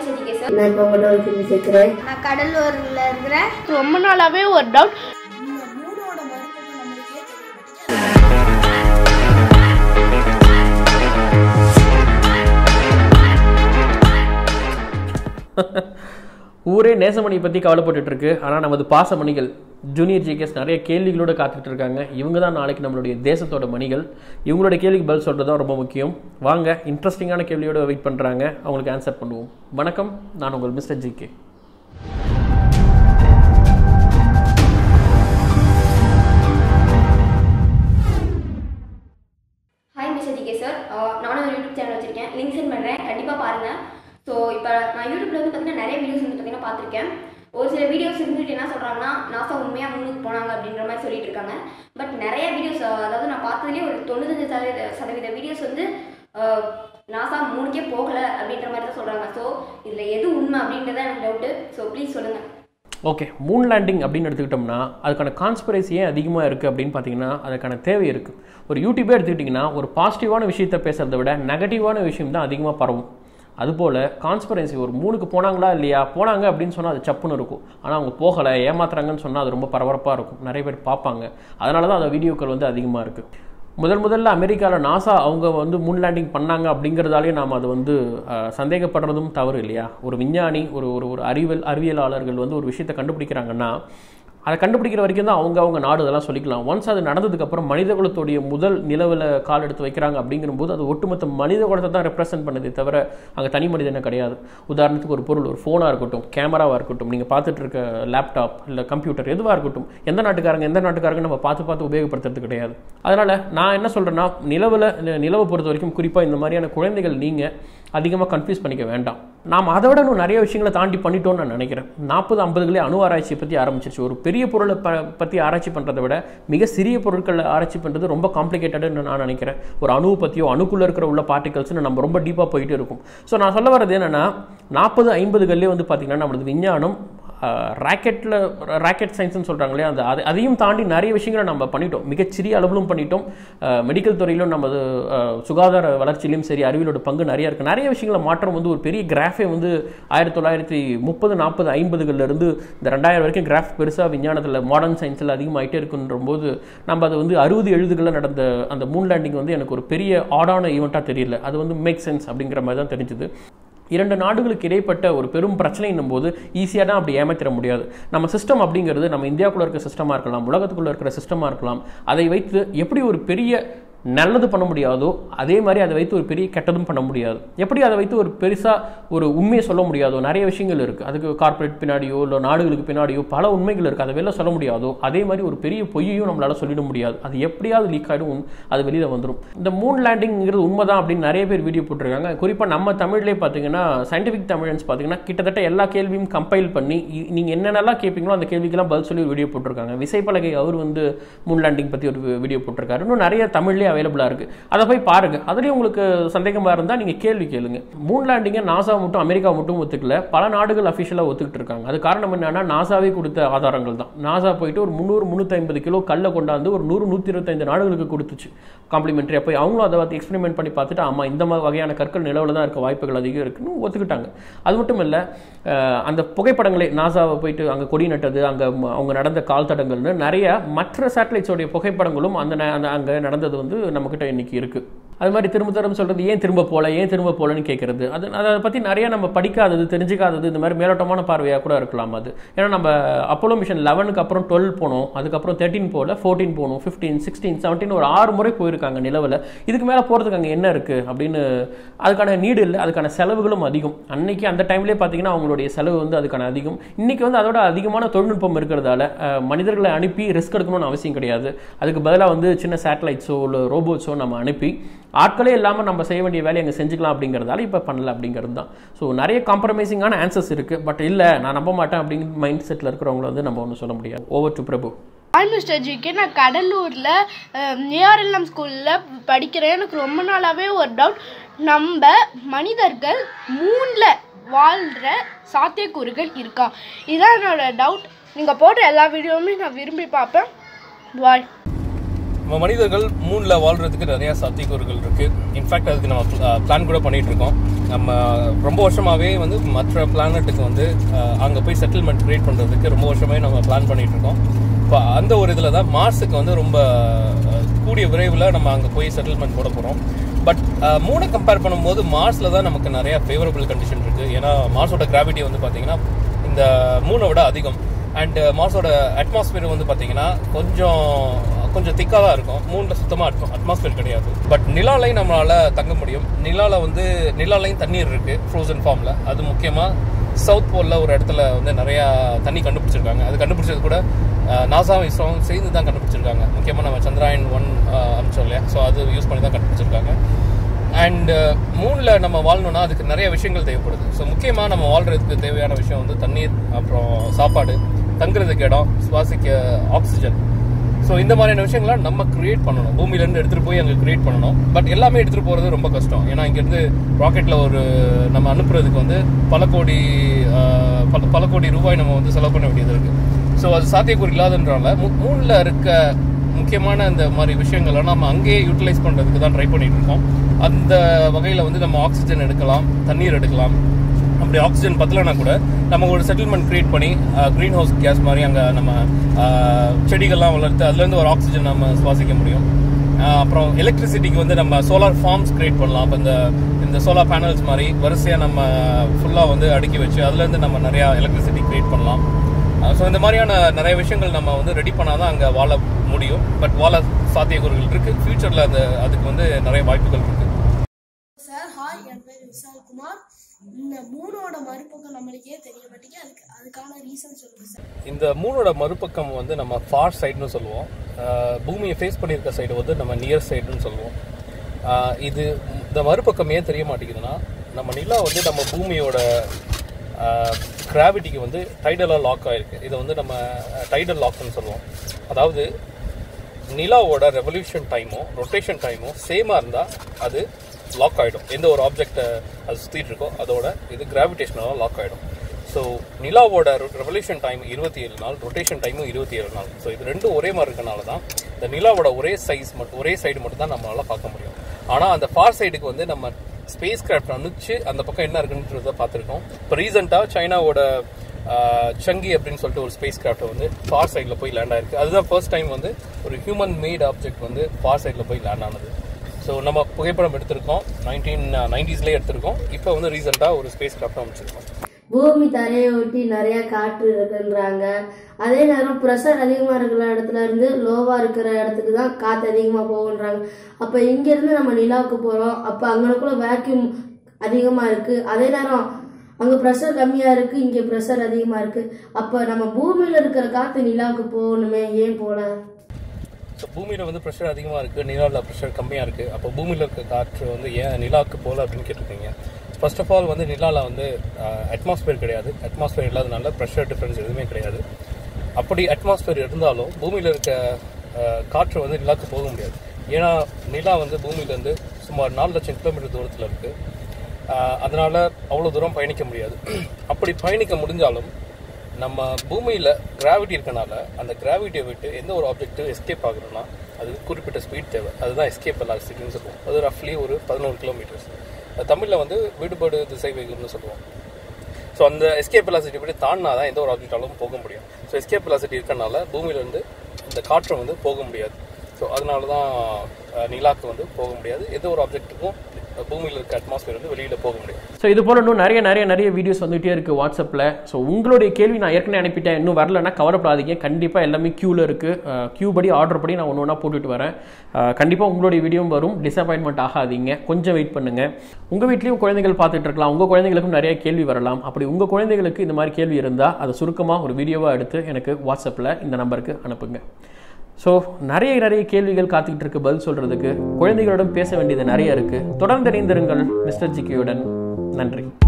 mister GK sir நான் இப்போ உங்கள்கிட்ட ஒரு கேள்வி கேட்குறேன் நான் கடலூரில் இருக்கிறேன் ரொம்ப நாளாவே ஒரு டவுட் ஊரே நேசமணி பற்றி கவலைப்பட்டுட்டு இருக்கு ஆனால் நமது பாசமணிகள் ஜூனியர் ஜிகேஸ் நிறைய கேள்விகளோட காத்துட்டு இருக்காங்க இவங்க தான் நாளைக்கு நம்மளுடைய தேசத்தோட மணிகள் இவங்களோட கேள்விக்கு பதில் சொல்கிறது தான் ரொம்ப முக்கியம் வாங்க இன்ட்ரெஸ்டிங்கான கேள்வியோட வெயிட் பண்ணுறாங்க அவங்களுக்கு ஆன்சர் பண்ணுவோம் வணக்கம் நான் உங்கள் mister GK hi mister GK sir நானும் ஒரு யூடியூப் சேனல் வச்சிருக்கேன் லிங்க் சென்ட் பண்ணுறேன் கண்டிப்பாக பாருங்கள் ஸோ இப்போ நான் யூடியூப்ல வந்து பார்த்தீங்கன்னா நிறைய வீடியோஸ் வந்து பார்த்தீங்கன்னா பார்த்துருக்கேன் ஒரு சில வீடியோஸ் இருந்துட்டு என்ன சொல்கிறாங்கன்னா நாசா உண்மையாக முன்னுக்கு போனாங்க அப்படின்ற மாதிரி சொல்லிட்டு இருக்காங்க பட் நிறைய வீடியோஸ் அதாவது நான் பார்த்ததுலேயே ஒரு தொண்ணூத்தஞ்சு சதவீத சதவீத வீடியோஸ் வந்து அஹ், நாசா மூணுக்கே போகலை அப்படின்ற மாதிரி தான் சொல்கிறாங்க ஸோ இதில் எது உண்மை அப்படின்றத எனக்கு டவுட்டு ஸோ ப்ளீஸ் சொல்லுங்கள் ஓகே மூன் லேண்டிங் அப்படின்னு எடுத்துக்கிட்டோம்னா அதுக்கான கான்ஸ்பிரசி ஏன் அதிகமாக இருக்குது அப்படின்னு பார்த்தீங்கன்னா அதுக்கான தேவை இருக்குது ஒரு யூடியூபே எடுத்துக்கிட்டிங்கன்னா ஒரு பாசிட்டிவான விஷயத்தை பேசுகிறத விட நெகட்டிவான விஷயம் தான் அதிகமாக பரவும் அதுபோல் கான்ஸ்பிரன்சி ஒரு மூணுக்கு போனாங்களா இல்லையா போனாங்க அப்படின்னு சொன்னால் அது சப்புன்னு இருக்கும் ஆனால் அவங்க போகலை ஏமாத்துறாங்கன்னு சொன்னால் அது ரொம்ப பரபரப்பாக இருக்கும் நிறைய பேர் பார்ப்பாங்க அதனால தான் அந்த வீடியோக்கள் வந்து அதிகமாக இருக்குது முதல் முதல்ல அமெரிக்காவில் நாசா அவங்க வந்து மூன் லேண்டிங் பண்ணாங்க அப்படிங்கிறதாலே நாம் அது வந்து அஹ், சந்தேகப்படுறதும் தவறு இல்லையா ஒரு விஞ்ஞானி ஒரு ஒரு ஒரு அறிவியல் அறிவியலாளர்கள் வந்து ஒரு விஷயத்தை கண்டுபிடிக்கிறாங்கன்னா அதை கண்டுபிடிக்கிற வரைக்கும் தான் அவங்க அவங்க நாடு இதெல்லாம் சொல்லிக்கலாம் ஒன்ஸ் அது நடந்ததுக்கப்புறம் மனித குலத்துடைய முதல் நிலவில் கால் எடுத்து வைக்கிறாங்க அப்படிங்கும்போது அது ஒட்டுமொத்த மனித குலத்தை தான் ரெப்ரசென்ட் பண்ணுதே தவிர அங்கே தனி மனிதனை கிடையாது உதாரணத்துக்கு ஒரு பொருள் ஒரு ஃபோனாக இருக்கட்டும் கேமராவாக இருக்கட்டும் நீங்கள் பார்த்துட்டு இருக்க லேப்டாப் இல்லை கம்ப்யூட்டர் எதுவாக இருக்கட்டும் எந்த நாட்டுக்காரங்க எந்த நாட்டுக்காரங்க நம்ம பார்த்து பார்த்து உபயோகப்படுத்துறது கிடையாது அதனால் நான் என்ன சொல்கிறேன்னா நிலவில் நிலவை பொறுத்த வரைக்கும் குறிப்பாக இந்த மாதிரியான குழந்தைகள் நீங்கள் அதிகமாக கன்ஃபியூஸ் பண்ணிக்க வேண்டாம் நாம் அதை விட இன்னும் நிறைய விஷயங்களை தாண்டி பண்ணிட்டோம்னு நான் நினைக்கிறேன் நாற்பது ஐம்பதுகளே அணு ஆராய்ச்சியை பற்றி ஆரம்பிச்சிருச்சு ஒரு பெரிய பொருளை ப பற்றி ஆராய்ச்சி பண்ணுறதை விட மிக சிறிய பொருட்களை ஆராய்ச்சி பண்ணுறது ரொம்ப காம்ப்ளிகேட்டடுன்னு நான் நினைக்கிறேன் ஒரு அணுவை பற்றியோ அணுக்குள்ளே இருக்கிற உள்ள பார்ட்டிகல்ஸ்னு நம்ம ரொம்ப டீப்பாக போயிட்டு இருக்கும் ஸோ நான் சொல்ல வர்றது என்னென்னா நாற்பது ஐம்பதுகள்லேயே வந்து பார்த்திங்கன்னா நம்மளது விஞ்ஞானம் ராக்கெட்டில் ராக்கெட் சயின்ஸ்னு சொல்கிறாங்க இல்லையா அந்த அது அதையும் தாண்டி நிறைய விஷயங்களை நம்ம பண்ணிட்டோம் மிகச்சிறிய அளவிலும் பண்ணிட்டோம் மெடிக்கல் துறையிலும் நமது அஹ், சுகாதார வளர்ச்சியிலும் சரி அறிவியலோட பங்கு நிறைய இருக்குது நிறைய விஷயங்களை மாற்றம் வந்து ஒரு பெரிய கிராஃபே வந்து ஆயிரத்தி தொள்ளாயிரத்தி முப்பது நாற்பது ஐம்பதுகள்லேருந்து இந்த ரெண்டாயிரம் வரைக்கும் கிராஃப் பெருசாக விஞ்ஞானத்தில் மாடர்ன் சயின்ஸில் அதிகமாகிட்டே இருக்குன்ற போது நம்ம அது வந்து அறுபது எழுதுகளில் நடந்த அந்த மூன் லேண்டிங் வந்து எனக்கு ஒரு பெரிய ஆடான ஈவெண்ட்டாக தெரியல அது வந்து மேக் சென்ஸ் அப்படிங்கிற மாதிரி தான் தெரிஞ்சுது இரண்டு நாடுகளுக்கு இடைப்பட்ட ஒரு பெரும் பிரச்சனைன்னும் போது ஈஸியாக தான் அப்படி ஏமாத்திட முடியாது நம்ம சிஸ்டம் அப்படிங்கிறது நம்ம இந்தியாவுக்குள்ள இருக்கிற சிஸ்டமாக இருக்கலாம் உலகத்துக்குள்ள இருக்கிற சிஸ்டமாக இருக்கலாம் அதை வைத்து எப்படி ஒரு பெரிய நல்லது பண்ண முடியாதோ அதே மாதிரி அதை வைத்து ஒரு பெரிய கெட்டதும் பண்ண முடியாது எப்படி அதை வைத்து ஒரு பெருசாக ஒரு உண்மையை சொல்ல முடியாதோ நிறைய விஷயங்கள் இருக்குது அதுக்கு கார்ப்பரேட் பின்னாடியோ இல்லை நாடுகளுக்கு பின்னாடியோ பல உண்மைகள் இருக்குது அதை வெளில சொல்ல முடியாதோ அதே மாதிரி ஒரு பெரிய பொய்யையும் நம்மளால சொல்லிட முடியாது அது எப்படியாவது லீக் ஆகிடும் அது வெளியில் வந்துடும் இந்த மூன் லேண்டிங்கிறது உண்மைதான் அப்படின்னு நிறைய பேர் வீடியோ போட்டிருக்காங்க குறிப்பாக நம்ம தமிழ்லேயே பார்த்தீங்கன்னா சயின்டிஃபிக் தமிழன்ஸ் பார்த்தீங்கன்னா கிட்டத்தட்ட எல்லா கேள்வியும் கம்பைல் பண்ணி இ- நீங்க என்னென்னலாம் கேட்பீங்களோ அந்த கேள்விக்கெல்லாம் பதில் சொல்லி ஒரு வீடியோ போட்டிருக்காங்க விசைப்பலகை அவர் வந்து மூன் லேண்டிங் பற்றி ஒரு வீடியோ போட்டிருக்காரு இன்னும் நிறைய தமிழ்லேயே அவைலபிளாக இருக்குது அதை போய் பாருங்க அதுலேயும் உங்களுக்கு சந்தேகமாக இருந்தால் நீங்கள் கேள்வி கேளுங்க மூன் லேண்டிங்கை நாசா மட்டும் அமெரிக்கா மட்டும் ஒத்துக்கல பல நாடுகள் அஃபிஷியலாக ஒத்துக்கிட்டு இருக்காங்க அது காரணம் என்னன்னா நாசாவே கொடுத்த ஆதாரங்கள் தான் நாசா போயிட்டு ஒரு முந்நூறு முந்நூற்றி ஐம்பது கிலோ கல்லை கொண்டாந்து ஒரு நூறு நூற்றி இருபத்தைந்து நாடுகளுக்கு கொடுத்துச்சு காம்ப்ளிமெண்ட்ரி போய் அவங்களும் அதை பார்த்து எக்ஸ்பெரிமெண்ட் பண்ணி பார்த்துட்டு ஆமாம் இந்த மாதிரி வகையான கற்கள் நிலவில் தான் இருக்க வாய்ப்புகள் அதிகம் இருக்குன்னு ஒத்துக்கிட்டாங்க அது மட்டும் இல்லை அந்த புகைப்படங்களே நாசாவை போயிட்டு அங்கே கொடி நட்டது அங்கே அவங்க நடந்த கால் தடங்கள்னு நிறைய மற்ற சேட்டலைட்ஸோடைய புகைப்படங்களும் அந்த ந- அந்த அங்கே நடந்தது வந்து நம்மக்கிட்ட இன்னைக்கு இருக்குது அது மாதிரி திரும்ப திரும்ப சொல்கிறது ஏன் திரும்ப போகல ஏன் திரும்ப போகலன்னு கேட்குறது அது அதை பற்றி நிறைய நம்ம படிக்காதது தெரிஞ்சுக்காதது இந்த மாதிரி மேலோட்டமான பார்வையாக கூட இருக்கலாம் அது ஏன்னா நம்ம அப்போலோ மிஷன் லெவனுக்கு அப்புறம் டுவெல் போனோம் அதுக்கப்புறம் தேர்ட்டின் போகல ஃபோர்டீன் போகணும் ஃபிஃப்டீன் சிக்ஸ்டீன் செவன்டீன் ஒரு ஆறு முறை போயிருக்காங்க நிலவில் இதுக்கு மேலே போகிறதுக்கு அங்கே என்ன இருக்குது அப்படின்னு அதுக்கான நீடு இல்லை அதுக்கான செலவுகளும் அதிகம் அன்னைக்கு அந்த டைம்லேயே பார்த்தீங்கன்னா அவங்களுடைய செலவு வந்து அதுக்கான அதிகம் இன்னைக்கு வந்து அதோட அதிகமான தொழில்நுட்பம் இருக்கிறதால அஹ், மனிதர்களை அனுப்பி ரிஸ்க் எடுக்கணும்னு அவசியம் கிடையாது அதுக்கு பதிலாக வந்து சின்ன சேட்டலைட்ஸோ இல்லை ரோபோட்ஸோ நம்ம அனுப்பி ஆட்களே இல்லாமல் நம்ம செய்ய வேண்டிய வேலையை அங்கே செஞ்சுக்கலாம் அப்படிங்கிறதால இப்போ பண்ணல அப்படிங்கிறது தான் ஸோ நிறைய காம்ப்ரமைசிங்கான ஆன்சர்ஸ் இருக்குது பட் இல்லை நான் நம்ப மாட்டேன் அப்படிங்கிற மைண்ட் செட்டில் இருக்கிறவங்கள வந்து நம்ம ஒன்றும் சொல்ல முடியாது over to Prabhu hi mister GK நான் கடலூரில் ஏஆர்எல்எம் ஸ்கூலில் படிக்கிறேன் எனக்கு ரொம்ப நாளாகவே ஒரு டவுட் நம்ம மனிதர்கள் மூணில் வாழ்கிற சாத்தியக்கூறுகள் இருக்கா இதான் என்னோட டவுட் நீங்கள் போடுற எல்லா வீடியோவுமே நான் விரும்பி பார்ப்பேன் பாய் நம்ம மனிதர்கள் மூணில் வாழ்றதுக்கு நிறைய சாத்தியக்கூறுகள் இருக்கு இன்ஃபேக்ட் அதுக்கு நம்ம பிளான் கூட பண்ணிட்டு இருக்கோம் நம்ம ரொம்ப வருஷமாவே வந்து மற்ற பிளானட்டுக்கு வந்து அஹ், அங்க போய் செட்டில்மெண்ட் கிரியேட் பண்றதுக்கு ரொம்ப வருஷமாவே நம்ம பிளான் பண்ணிட்டு இருக்கோம் இப்போ அந்த ஒரு இதில் தான் மார்ஸுக்கு வந்து ரொம்ப அஹ், கூடிய விரைவில் நம்ம அங்கே போய் செட்டில்மெண்ட் போட போகிறோம் பட் மூணை கம்பேர் பண்ணும்போது மார்ஸில் தான் நமக்கு நிறைய ஃபேவரபிள் கண்டிஷன் இருக்குது ஏன்னா மார்ஸோட கிராவிட்டி வந்து பார்த்தீங்கன்னா இந்த மூணை விட அதிகம் அண்ட் மார்ஸோட அட்மாஸ்பியர் வந்து பார்த்தீங்கன்னா கொஞ்சம் கொஞ்சம் திக்காக தான் இருக்கும் மூணில் சுத்தமாக இருக்கும் அட்மாஸ்பியர் கிடையாது பட் நிலாலையும் நம்மளால தங்க முடியும் நிலால வந்து நிலாலையும் தண்ணீர் இருக்கு ஃப்ரோசன் ஃபார்மில் அது முக்கியமாக சவுத் போலில் ஒரு இடத்துல வந்து நிறையா தண்ணி கண்டுபிடிச்சிருக்காங்க அது கண்டுபிடிச்சது கூட நாசா இஸ்ரோவும் சேர்ந்து தான் கண்டுபிடிச்சிருக்காங்க முக்கியமாக நம்ம சந்திராயன் ஒன் அமிச்சோம் இல்லையா ஸோ அது யூஸ் பண்ணி தான் கண்டுபிடிச்சிருக்காங்க அண்ட் மூணில் நம்ம வாழணும்னா அதுக்கு நிறைய விஷயங்கள் தேவைப்படுது ஸோ முக்கியமாக நம்ம வாழ்றதுக்கு தேவையான விஷயம் வந்து தண்ணீர் அப்புறம் சாப்பாடு தங்குறதுக்கு இடம் சுவாசிக்க ஆக்சிஜன் ஸோ இந்த மாதிரியான விஷயங்களை நம்ம கிரியேட் பண்ணணும் பூமியிலேருந்து எடுத்துகிட்டு போய் அங்கே கிரியேட் பண்ணணும் பட் எல்லாமே எடுத்துகிட்டு போகிறது ரொம்ப கஷ்டம் ஏன்னா இங்கேருந்து ராக்கெட்டில் ஒரு நம்ம அனுப்புறதுக்கு வந்து பல கோடி ஆஹ், பல பல கோடி ரூபாய் நம்ம வந்து செலவு பண்ண வேண்டியது இருக்குது ஸோ அது சாத்தியக்கூறு இல்லாதன்றனால மூ- மூணுல இருக்க முக்கியமான இந்த மாதிரி விஷயங்களை நம்ம அங்கேயே யூட்டிலைஸ் பண்ணுறதுக்கு தான் ட்ரை பண்ணிட்டு இருக்கோம் அந்த வகையில் வந்து நம்ம ஆக்சிஜன் எடுக்கலாம் தண்ணீர் எடுக்கலாம் அப்படி ஆக்சிஜன் பத்தலைனா கூட நம்ம ஒரு செட்டில்மெண்ட் கிரியேட் பண்ணி க்ரீன் ஹவுஸ் கேஸ் மாதிரி அங்கே நம்ம ஆஹ், செடிகள்லாம் வளர்த்து அதுலேருந்து ஒரு ஆக்சிஜன் நம்ம சுவாசிக்க முடியும் ஆஹ், அப்புறம் எலக்ட்ரிசிட்டிக்கு வந்து நம்ம சோலார் ஃபார்ம்ஸ் கிரியேட் பண்ணலாம் அப்போ இந்த இந்த சோலார் பேனல்ஸ் மாதிரி வரிசையாக நம்ம ஃபுல்லாக வந்து அடுக்கி வச்சு அதுலேருந்து நம்ம நிறையா எலக்ட்ரிசிட்டி கிரியேட் பண்ணலாம் ஸோ இந்த மாதிரியான நிறைய விஷயங்கள் நம்ம வந்து ரெடி பண்ணாதான் அங்கே வாழ முடியும் பட் வாழ சாத்தியக்கூறுகள் இருக்கு ஃபியூச்சரில் அது அதுக்கு வந்து நிறைய வாய்ப்புகள் இருக்கு சார் ஹாய் என் பேர் விசால்குமார் இந்த மூணோட மறுபக்கம் நம்மளுக்கே தெரிய மாட்டேங்குது அதுக்கு அதுக்கான ரீசன் சொல்லுங்க சார் இந்த மூணோட மறுபக்கம் வந்து நம்ம ஃபார் சைடுன்னு சொல்லுவோம் ஆஹ் பூமியை ஃபேஸ் பண்ணியிருக்க சைடு வந்து நம்ம நியர் சைடுன்னு சொல்லுவோம் ஆஹ் இது இந்த மறுபக்கம் ஏன் தெரிய மாட்டேங்குதுன்னா நம்ம நிலா வந்து நம்ம பூமியோட கிராவிட்டிக்கு வந்து டைடலாக லாக் ஆயிருக்கு இதை வந்து நம்ம டைடல் லாக்னு சொல்லுவோம் அதாவது நிலாவோட ரெவல்யூஷன் டைமும் ரொட்டேஷன் டைமும் சேமாக இருந்தால் அது லாக் ஆகிடும் எந்த ஒரு ஆப்ஜெக்டை அது சுற்றிட்டு இருக்கோ அதோட இது கிராவிடேஷனால லாக் ஆகிடும் ஸோ நிலாவோட ரெவல்யூஷன் டைம் இருபத்தி ஏழு நாள் ரொட்டேஷன் டைமும் இருபத்தி ஏழு நாள் ஸோ இது ரெண்டும் ஒரே மாதிரி இருக்கனால தான் இந்த நிலாவோட ஒரே சைஸ் மட்டும் ஒரே சைடு மட்டும் தான் நம்மளால பார்க்க முடியும் ஆனால் அந்த ஃபார் சைடுக்கு வந்து நம்ம ஸ்பேஸ் கிராஃப்ட் அனுப்பிச்சு அந்த பக்கம் என்ன இருக்குன்றத பார்த்துருக்கோம் இப்போ ரீசெண்டாக சைனாவோட சங்கி அப்படின்னு சொல்லிட்டு ஒரு ஸ்பேஸ் கிராஃப்ட் வந்து ஃபார் சைடில் போய் லேண்ட் ஆயிருக்கு அதுதான் ஃபர்ஸ்ட் டைம் வந்து ஒரு ஹியூமன் மேட் ஆப்ஜெக்ட் வந்து ஃபார் சைடில் போய் லேண்ட் ஆனது ஸோ நம்ம புகைப்படம் எடுத்திருக்கோம் நைன்டீன் நைன்டிஸ்லேயே எடுத்திருக்கோம் இப்போ வந்து ரீசெண்டாக ஒரு ஸ்பேஸ் கிராஃப்ட் அமைச்சிருக்கோம் பூமி தரையை ஒட்டி நிறைய காற்று இருக்குன்றாங்க அதே நேரம் ப்ரெஷர் அதிகமாக இருக்கிற இடத்துல இருந்து லோவாக இருக்கிற இடத்துக்கு தான் காற்று அதிகமாக போகுன்றாங்க அப்போ இங்கேருந்து நம்ம நிலாவுக்கு போகிறோம் அப்போ அங்கனக்குள்ள வேக்யூம் அதிகமாக இருக்குது அதே நேரம் அங்கே ப்ரெஷர் கம்மியாக இருக்குது இங்கே ப்ரெஷர் அதிகமாக இருக்குது அப்போ நம்ம பூமியில் இருக்கிற காற்று நிலாவுக்கு போகணுமே ஏன் போல ஸோ பூமியில் வந்து ப்ரெஷர் அதிகமாக இருக்குது நிலாவில் ப்ரெஷர் கம்மியாக இருக்குது அப்போ பூமியில் இருக்க காற்று வந்து ஏன் நிலாவுக்கு போகல அப்படின்னு கேட்டிருக்கீங்க ஃபர்ஸ்ட் ஆஃப் ஆல் வந்து நிலாவில் வந்து அட்மாஸ்பியர் கிடையாது அட்மாஸ்பியர் இல்லாதனால ப்ரெஷர் டிஃப்ரென்ஸ் எதுவுமே கிடையாது அப்படி அட்மாஸ்பியர் இருந்தாலும் பூமியில் இருக்க அஹ், காற்று வந்து நிலாவுக்கு போக முடியாது ஏன்னா நிலா வந்து பூமியிலேருந்து சுமார் நாலு லட்சம் கிலோமீட்டர் தூரத்தில் இருக்குது அதனால் அவ்வளோ தூரம் பயணிக்க முடியாது அப்படி பயணிக்க முடிஞ்சாலும் நம்ம பூமியில் கிராவிட்டி இருக்கனால அந்த கிராவிட்டியை விட்டு எந்த ஒரு ஆப்ஜெக்ட் எஸ்கேப் ஆகுறோம்னா அதுக்கு குறிப்பிட்ட ஸ்பீட் தேவை அதுதான் எஸ்கேப் வெலாசிட்டின்னு சொல்லுவோம் அது ரஃப்லி ஒரு பதினோரு கிலோமீட்டர்ஸ் தமிழில் வந்து விடுபாடு திசை வேகம்னு சொல்லுவோம் ஸோ அந்த எஸ்கேப் வெலாசிட்டி படி தாண்டினா தான் எந்த ஒரு ஆப்ஜெக்டாலும் போக முடியும் ஸோ எஸ்கேப் வெலாசிட்டி இருக்கனால பூமியிலேருந்து இந்த காற்று வந்து போக முடியாது ஸோ அதனால தான் அஹ், நிலாக்கு வந்து போக முடியாது எந்த ஒரு ஆப்ஜெக்ட்டுக்கும் பூமியில் இருக்க அட்மாஸ்பியர் வந்து வெளியில் போக முடியாது ஸோ இது போல இன்னும் நிறைய நிறைய நிறைய வீடியோஸ் வந்துகிட்டே இருக்குது வாட்ஸ்அப்பில் ஸோ உங்களுடைய கேள்வி நான் ஏற்கனவே அனுப்பிட்டேன் இன்னும் வரலன்னா கவலைப்படாதீங்க கண்டிப்பாக எல்லாமே க்யூவில் இருக்குது க்யூ படி ஆர்டர் படி நான் ஒன்று ஒன்றா போட்டுட்டு வரேன் கண்டிப்பாக உங்களுடைய வீடியோவும் வரும் டிசப்பாயின்மெண்ட் ஆகாதீங்க கொஞ்சம் வெயிட் பண்ணுங்கள் உங்கள் வீட்லேயும் குழந்தைகள் பார்த்துட்டு இருக்கலாம் உங்கள் குழந்தைகளுக்கும் நிறைய கேள்வி வரலாம் அப்படி உங்கள் குழந்தைகளுக்கு இந்த மாதிரி கேள்வி இருந்தால் அதை சுருக்கமாக ஒரு வீடியோவாக எடுத்து எனக்கு வாட்ஸ்அப்பில் இந்த நம்பருக்கு அனுப்புங்க ஸோ நிறைய நிறைய கேள்விகள் காத்துக்கிட்டு இருக்கு பதில் சொல்கிறதுக்கு குழந்தைகளிடம் பேச வேண்டியது நிறைய இருக்குது தொடர்ந்து இணைந்திருங்கள் மிஸ்டர் ஜிக்கியுடன் நன்றி